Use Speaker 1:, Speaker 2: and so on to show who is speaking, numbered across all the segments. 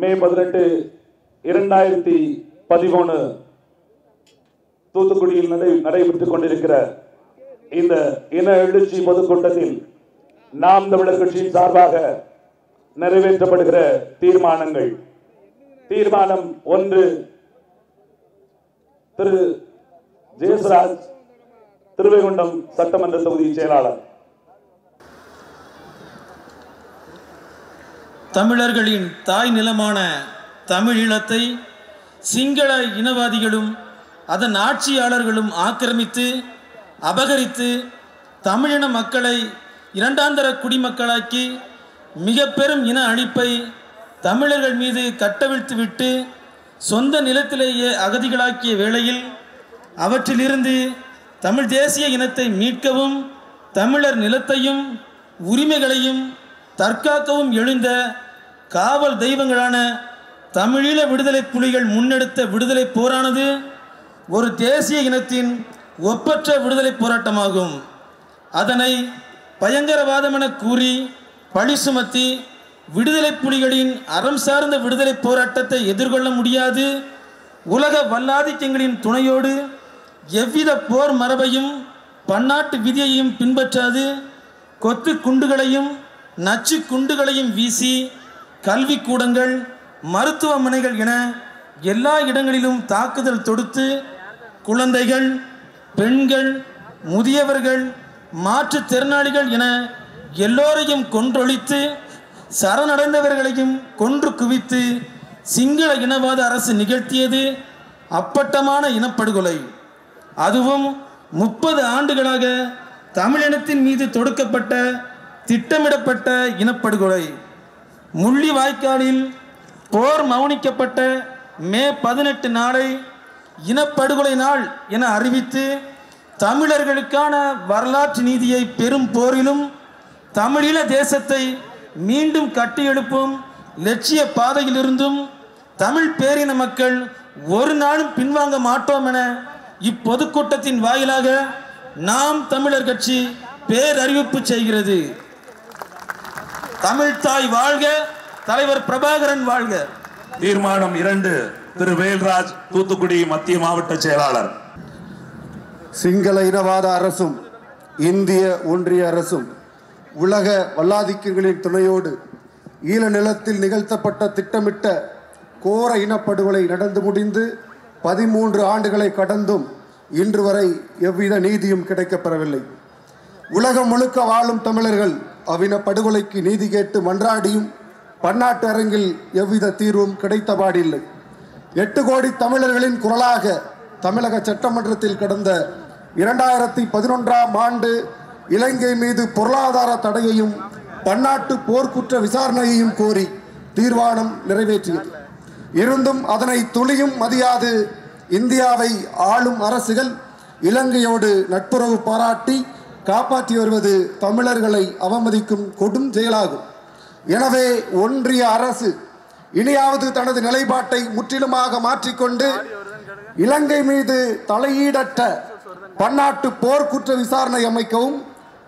Speaker 1: மே பதினெட்டு இரண்டாயிரத்தி பதிமூணு தூத்துக்குடியில் நடை நடைபெற்றுக் கொண்டிருக்கிற இந்த இன எழுச்சி பொதுக்கூட்டத்தில் நாம் தமிழர் கட்சியின் சார்பாக நிறைவேற்றப்படுகிற தீர்மானங்கள் தீர்மானம் ஒன்று திரு ஜெயசுராஜ் திருவைகுண்டம் சட்டமன்ற தொகுதி செயலாளர்
Speaker 2: தமிழர்களின் தாய் நிலமான தமிழீழத்தை சிங்கள இனவாதிகளும் அதன் ஆட்சியாளர்களும் ஆக்கிரமித்து அபகரித்து தமிழின மக்களை இரண்டாந்தர குடிமக்களாக்கி மிக பெரும் இன அழிப்பை தமிழர்கள் மீது கட்டவிழ்த்து விட்டு சொந்த நிலத்திலேயே அகதிகளாக்கிய வேளையில் அவற்றிலிருந்து தமிழ் தேசிய இனத்தை மீட்கவும் தமிழர் நிலத்தையும் உரிமைகளையும் தற்காக்கவும் எழுந்த காவல் தெய்வங்களான தமிழீழ விடுதலை புலிகள் முன்னெடுத்த விடுதலை போரானது ஒரு தேசிய இனத்தின் ஒப்பற்ற விடுதலை போராட்டமாகும் அதனை பயங்கரவாதம் என கூறி பழி சுமத்தி விடுதலை புலிகளின் அறம் சார்ந்த விடுதலை போராட்டத்தை எதிர்கொள்ள முடியாது உலக வல்லாதிக்கங்களின் துணையோடு எவ்வித போர் மரபையும் பன்னாட்டு விதியையும் பின்பற்றாது கொத்து குண்டுகளையும் நச்சு குண்டுகளையும் வீசி கல்விக்கூடங்கள் மருத்துவமனைகள் என எல்லா இடங்களிலும் தாக்குதல் தொடுத்து குழந்தைகள் பெண்கள் முதியவர்கள் மாற்றுத்திறனாளிகள் என எல்லோரையும் கொன்றொழித்து சரணடைந்தவர்களையும் கொன்று குவித்து சிங்கள இனவாத அரசு நிகழ்த்தியது அப்பட்டமான இனப்படுகொலை அதுவும் முப்பது ஆண்டுகளாக தமிழினத்தின் மீது தொடுக்கப்பட்ட திட்டமிடப்பட்ட இனப்படுகொலை முள்ளிவாய்க்காலில் போர் மௌனிக்கப்பட்ட மே பதினெட்டு நாளை இனப்படுகொலை நாள் என அறிவித்து தமிழர்களுக்கான வரலாற்று நீதியை பெரும் போரிலும் தமிழீழ தேசத்தை மீண்டும் கட்டியெழுப்பும் லட்சிய பாதையிலிருந்தும் தமிழ் பேரின மக்கள் ஒரு நாளும் பின்வாங்க மாட்டோம் என இப்பொதுக்கூட்டத்தின் வாயிலாக நாம் தமிழர் கட்சி பேரறிவிப்பு செய்கிறது தமிழ் தாய் வாழ்க தலைவர் பிரபாகரன் வாழ்க
Speaker 1: தீர்மானம் இரண்டு திரு வேல்ராஜ் தூத்துக்குடி மத்திய மாவட்ட செயலாளர்
Speaker 3: சிங்கள இனவாத அரசும் இந்திய ஒன்றிய அரசும் உலக வல்லாதிக்கங்களின் துணையோடு ஈழ நிலத்தில் நிகழ்த்தப்பட்ட திட்டமிட்ட கோர இனப்படுகொலை நடந்து முடிந்து பதிமூன்று ஆண்டுகளை கடந்தும் இன்று வரை எவ்வித நீதியும் கிடைக்கப்பெறவில்லை உலகம் முழுக்க வாழும் தமிழர்கள் அவ்வின படுகொலைக்கு நீதி கேட்டு மன்றாடியும் பன்னாட்டு அரங்கில் எவ்வித தீர்வும் கிடைத்தபாடில்லை எட்டு கோடி தமிழர்களின் குரலாக தமிழக சட்டமன்றத்தில் கடந்த இரண்டாயிரத்தி பதினொன்றாம் ஆண்டு இலங்கை மீது பொருளாதார தடையையும் பன்னாட்டு போர்க்குற்ற விசாரணையையும் கோரி தீர்மானம் நிறைவேற்றியது இருந்தும் அதனை துளியும் மதியாது இந்தியாவை ஆளும் அரசுகள் இலங்கையோடு நட்புறவு பாராட்டி காப்பாற்றி வருவது தமிழர்களை அவமதிக்கும் கொடும் செயலாகும் எனவே ஒன்றிய அரசு இனியாவது தனது நிலைப்பாட்டை முற்றிலுமாக மாற்றிக்கொண்டு இலங்கை மீது தலையீடற்ற பன்னாட்டு போர்க்குற்ற விசாரணை அமைக்கவும்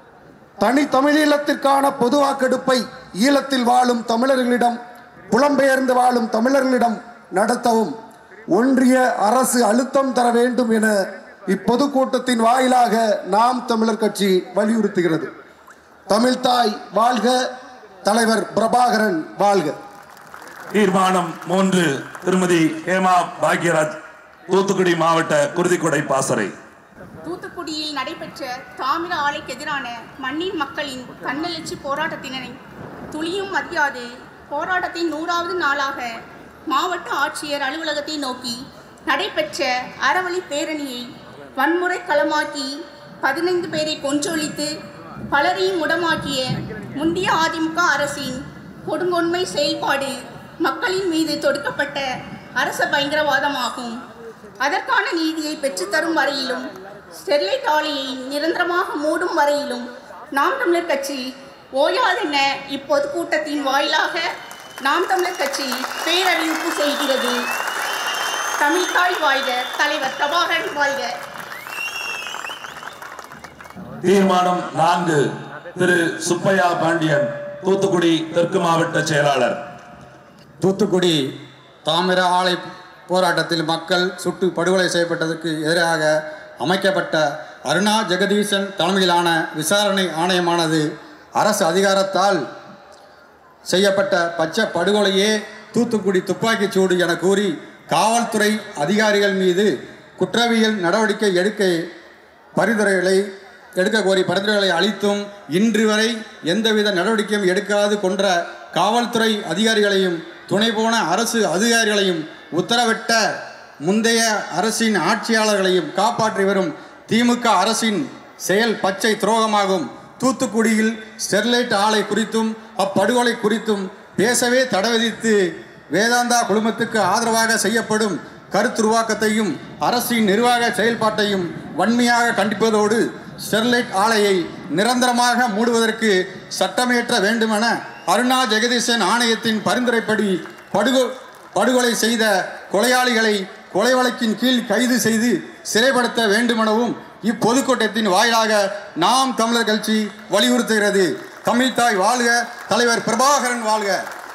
Speaker 3: தனி தமிழீழத்திற்கான பொது வாக்கெடுப்பை ஈழத்தில் வாழும் தமிழர்களிடம் புலம்பெயர்ந்து வாழும் தமிழர்களிடம் நடத்தவும் ஒன்றிய அரசு அழுத்தம் தர வேண்டும் என இப்பொதுக்கூட்டத்தின் வாயிலாக நாம் தமிழர் கட்சி வலியுறுத்துகிறது தமிழ்தாய் வாழ்க தலைவர் பிரபாகரன் வாழ்க
Speaker 1: தீர்மானம் மூன்று திருமதி ஹேமா பாக்யராஜ் தூத்துக்குடி மாவட்ட குருதிக்குடை பாசறை
Speaker 4: தூத்துக்குடியில் நடைபெற்ற தாமிர ஆலைக்கு எதிரான மண்ணின் மக்களின் கண்ணெழுச்சி போராட்டத்தினரை துளியும் மதியாது போராட்டத்தின் நூறாவது நாளாக மாவட்ட ஆட்சியர் அலுவலகத்தை நோக்கி நடைபெற்ற அறவழி பேரணியை வன்முறை களமாக்கி பதினைந்து பேரை கொன்றொழித்து பலரையும் முடமாக்கிய முந்தைய அதிமுக அரசின் கொடுங்கொன்மை செயல்பாடு மக்களின் மீது தொடுக்கப்பட்ட அரச பயங்கரவாதமாகும் அதற்கான நீதியை பெற்றுத்தரும் வரையிலும் ஸ்டெர்லைட் ஆலையை நிரந்தரமாக மூடும் வரையிலும் நாம் தமிழர் கட்சி ஓயாதென இப்போது கூட்டத்தின் வாயிலாக நாம் தமிழர் கட்சி பேரறிவிப்பு செய்கிறது தமிழ்தாய் வாழ்க தலைவர் பிரபாகரன் வாழ்க
Speaker 1: தீர்மானம் நான்கு திரு சுப்பையா பாண்டியன் தூத்துக்குடி தெற்கு மாவட்ட செயலாளர்
Speaker 5: தூத்துக்குடி தாமிர ஆலை போராட்டத்தில் மக்கள் சுட்டு படுகொலை செய்யப்பட்டதற்கு எதிராக அமைக்கப்பட்ட அருணா ஜெகதீசன் தலைமையிலான விசாரணை ஆணையமானது அரசு அதிகாரத்தால் செய்யப்பட்ட பச்சை படுகொலையே தூத்துக்குடி துப்பாக்கிச் சூடு என கூறி காவல்துறை அதிகாரிகள் மீது குற்றவியல் நடவடிக்கை எடுக்க பரிந்துரைகளை எடுக்க கோரி பரிந்துரைகளை அளித்தும் இன்று வரை எந்தவித நடவடிக்கையும் எடுக்காது கொன்ற காவல்துறை அதிகாரிகளையும் துணை போன அரசு அதிகாரிகளையும் உத்தரவிட்ட முந்தைய அரசின் ஆட்சியாளர்களையும் காப்பாற்றி வரும் திமுக அரசின் செயல் பச்சை துரோகமாகும் தூத்துக்குடியில் ஸ்டெர்லைட் ஆலை குறித்தும் அப்படுகொலை குறித்தும் பேசவே தடை விதித்து வேதாந்தா குழுமத்துக்கு ஆதரவாக செய்யப்படும் கருத்துருவாக்கத்தையும் அரசின் நிர்வாக செயல்பாட்டையும் வன்மையாக கண்டிப்பதோடு ஸ்டெர்லைட் ஆலையை நிரந்தரமாக மூடுவதற்கு சட்டமேற்ற வேண்டுமென அருணா ஜெகதீசன் ஆணையத்தின் பரிந்துரைப்படி படுகொ படுகொலை செய்த கொலையாளிகளை கொலை வழக்கின் கீழ் கைது செய்து சிறைப்படுத்த வேண்டுமெனவும் இப்பொதுக்கூட்டத்தின் வாயிலாக நாம் தமிழர் கட்சி வலியுறுத்துகிறது தமிழ்தாய் வாழ்க தலைவர் பிரபாகரன் வாழ்க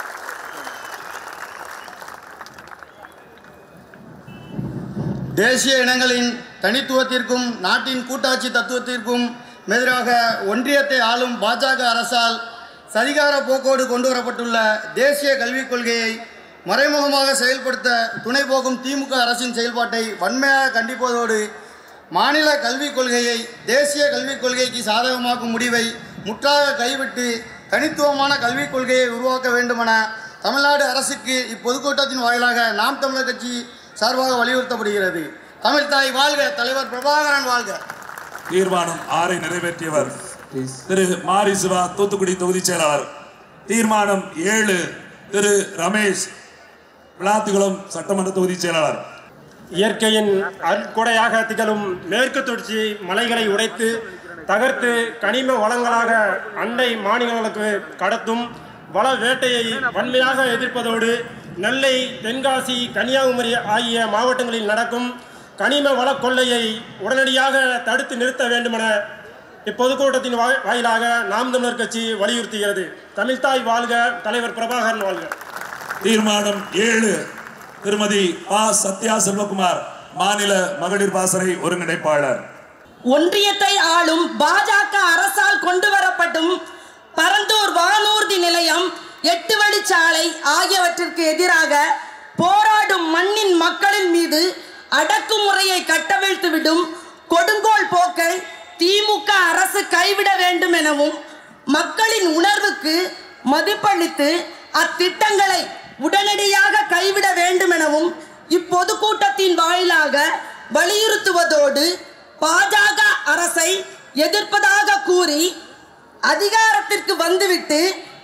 Speaker 6: தேசிய இனங்களின் தனித்துவத்திற்கும் நாட்டின் கூட்டாட்சி தத்துவத்திற்கும் எதிராக ஒன்றியத்தை ஆளும் பாஜக அரசால் சதிகார போக்கோடு கொண்டு வரப்பட்டுள்ள தேசிய கல்விக் கொள்கையை மறைமுகமாக செயல்படுத்த துணை போகும் திமுக அரசின் செயல்பாட்டை வன்மையாக கண்டிப்பதோடு மாநில கல்விக் கொள்கையை தேசிய கல்விக் கொள்கைக்கு சாதகமாக்கும் முடிவை முற்றாக கைவிட்டு தனித்துவமான கல்விக் கொள்கையை உருவாக்க வேண்டுமென தமிழ்நாடு அரசுக்கு இப்பொதுக்கூட்டத்தின் வாயிலாக நாம் தமிழர் கட்சி சார்பாக வலியுறுத்தப்படுகிறது தமிழ்தாய் வாழ்க தலைவர் பிரபாகரன் வாழ்க
Speaker 1: தீர்மானம் ஆறை நிறைவேற்றியவர் திரு மாரி சிவா தூத்துக்குடி தொகுதி செயலாளர் தீர்மானம் ஏழு திரு ரமேஷ் விளாத்திகுளம் சட்டமன்ற தொகுதி செயலாளர்
Speaker 7: இயற்கையின் அற்கொடையாக திகழும் மேற்கு தொடர்ச்சி மலைகளை உடைத்து தகர்த்து கனிம வளங்களாக அண்டை மாநிலங்களுக்கு கடத்தும் வள வேட்டையை வன்மையாக எதிர்ப்பதோடு நெல்லை தென்காசி கன்னியாகுமரி ஆகிய மாவட்டங்களில் நடக்கும் கனிம வள கொள்ளையை உடனடியாக தடுத்து நிறுத்த வேண்டுமென இப்பொதுக்கூட்டத்தின் வாய்- வாயிலாக நாம் தமிழர் கட்சி வலியுறுத்துகிறது தமிழ்தாய் வாழ்க தலைவர் பிரபாகரன் வாழ்க
Speaker 1: தீர்மானம் ஏழு திருமதி ஆ சத்யா செல்வகுமார் மாநில மகளிர் பாசறை ஒருங்கிணைப்பாளர்
Speaker 8: ஒன்றியத்தை ஆளும் பாஜக அரசால் கொண்டு வரப்படும் பரந்தூர் வானூர்தி நிலையம் எட்டு வழிச்சாலை ஆகியவற்றிற்கு எதிராக போராடும் மண்ணின் மக்களின் மீது அடக்குமுறையை கட்டவிழ்த்துவிடும் கொடுங்கோல் போக்கை திமுக அரசு கைவிட வேண்டும் எனவும் மக்களின் உணர்வுக்கு மதிப்பளித்து அத்திட்டங்களை உடனடியாக கைவிட வேண்டும் எனவும் இப்பொதுக்கூட்டத்தின் வாயிலாக வலியுறுத்துவதோடு பாஜக அரசை எதிர்ப்பதாக கூறி அதிகாரத்திற்கு வந்துவிட்டு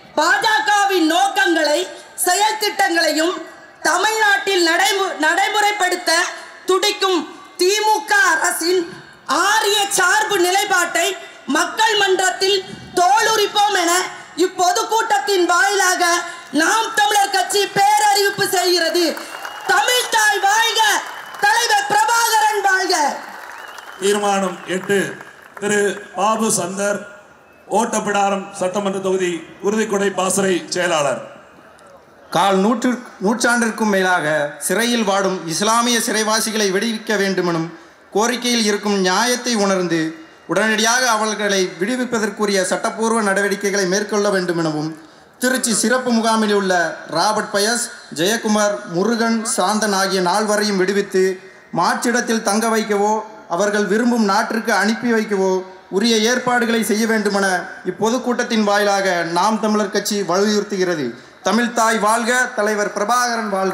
Speaker 8: பாஜகவின் நோக்கங்களை செயல் திட்டங்களையும் தமிழ்நாட்டில் நடைமு நடைமுறைப்படுத்த துடிக்கும் திமுக அரசின் ஆரிய சார்பு நிலைப்பாட்டை மக்கள் மன்றத்தில் தோலுரிப்போம் என இப்பொதுக்கூட்டத்தின் வாயிலாக நாம் தமிழர் கட்சி பேரறிவிப்பு செய்கிறது தமிழ் தாய் வாழ்க தலைவர் பிரபாகரன் வாழ்க
Speaker 1: தீர்மானம் எட்டு திரு பாபு சந்தர் ஓட்டப்பிடாரம் சட்டமன்ற தொகுதி உறுதிக்கொடை பாசறை செயலாளர்
Speaker 6: கால் நூற்று நூற்றாண்டிற்கும் மேலாக சிறையில் வாடும் இஸ்லாமிய சிறைவாசிகளை விடுவிக்க வேண்டுமெனும் கோரிக்கையில் இருக்கும் நியாயத்தை உணர்ந்து உடனடியாக அவர்களை விடுவிப்பதற்குரிய சட்டப்பூர்வ நடவடிக்கைகளை மேற்கொள்ள வேண்டுமெனவும் திருச்சி சிறப்பு முகாமில் உள்ள ராபர்ட் பயஸ் ஜெயக்குமார் முருகன் சாந்தன் ஆகிய நால்வரையும் விடுவித்து மாற்றிடத்தில் தங்க வைக்கவோ அவர்கள் விரும்பும் நாட்டிற்கு அனுப்பி வைக்கவோ உரிய ஏற்பாடுகளை செய்ய வேண்டுமென இப்பொதுக்கூட்டத்தின் வாயிலாக நாம் தமிழர் கட்சி வலியுறுத்துகிறது தமிழ்தாய் வாழ்க தலைவர் பிரபாகரன் வாழ்க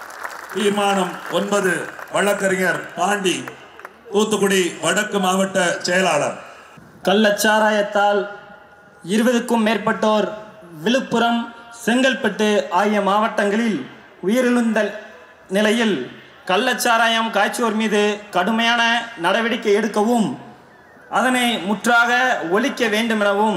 Speaker 1: தீர்மானம் ஒன்பது வழக்கறிஞர் பாண்டி தூத்துக்குடி வடக்கு மாவட்ட செயலாளர்
Speaker 9: கள்ளச்சாராயத்தால் இருபதுக்கும் மேற்பட்டோர் விழுப்புரம் செங்கல்பட்டு ஆகிய மாவட்டங்களில் உயிரிழந்த நிலையில் கள்ளச்சாராயம் காய்ச்சுவோர் மீது கடுமையான நடவடிக்கை எடுக்கவும் அதனை முற்றாக ஒழிக்க வேண்டுமெனவும்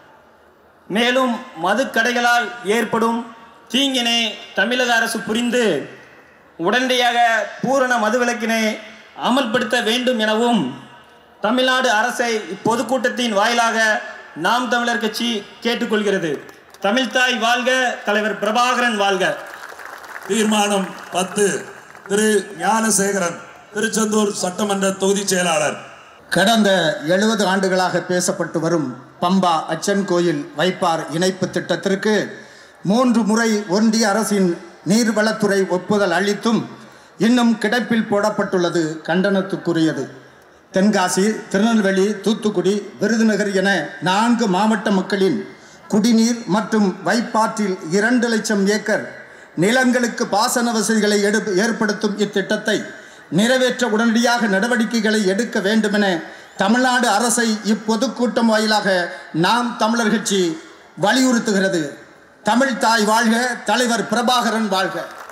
Speaker 9: மேலும் மதுக்கடைகளால் ஏற்படும் தீங்கினை தமிழக அரசு புரிந்து உடனடியாக பூரண மதுவிலக்கினை அமல்படுத்த வேண்டும் எனவும் தமிழ்நாடு அரசை இப்பொதுக்கூட்டத்தின் வாயிலாக நாம் தமிழர் கட்சி கேட்டுக்கொள்கிறது தமிழ்தாய் வாழ்க தலைவர் பிரபாகரன் வாழ்க
Speaker 1: தீர்மானம் பத்து திரு ஞானசேகரன் திருச்செந்தூர் சட்டமன்ற தொகுதி செயலாளர்
Speaker 5: கடந்த எழுபது ஆண்டுகளாக பேசப்பட்டு வரும் பம்பா அச்சன் கோயில் வைப்பார் இணைப்பு திட்டத்திற்கு மூன்று முறை ஒன்றிய அரசின் நீர்வளத்துறை ஒப்புதல் அளித்தும் இன்னும் கிடப்பில் போடப்பட்டுள்ளது கண்டனத்துக்குரியது தென்காசி திருநெல்வேலி தூத்துக்குடி விருதுநகர் என நான்கு மாவட்ட மக்களின் குடிநீர் மற்றும் வைப்பாற்றில் இரண்டு லட்சம் ஏக்கர் நிலங்களுக்கு பாசன வசதிகளை எடு ஏற்படுத்தும் இத்திட்டத்தை நிறைவேற்ற உடனடியாக நடவடிக்கைகளை எடுக்க வேண்டுமென தமிழ்நாடு அரசை இப்பொதுக்கூட்டம் வாயிலாக நாம் தமிழர் கட்சி வலியுறுத்துகிறது தமிழ் தாய் வாழ்க தலைவர் பிரபாகரன் வாழ்க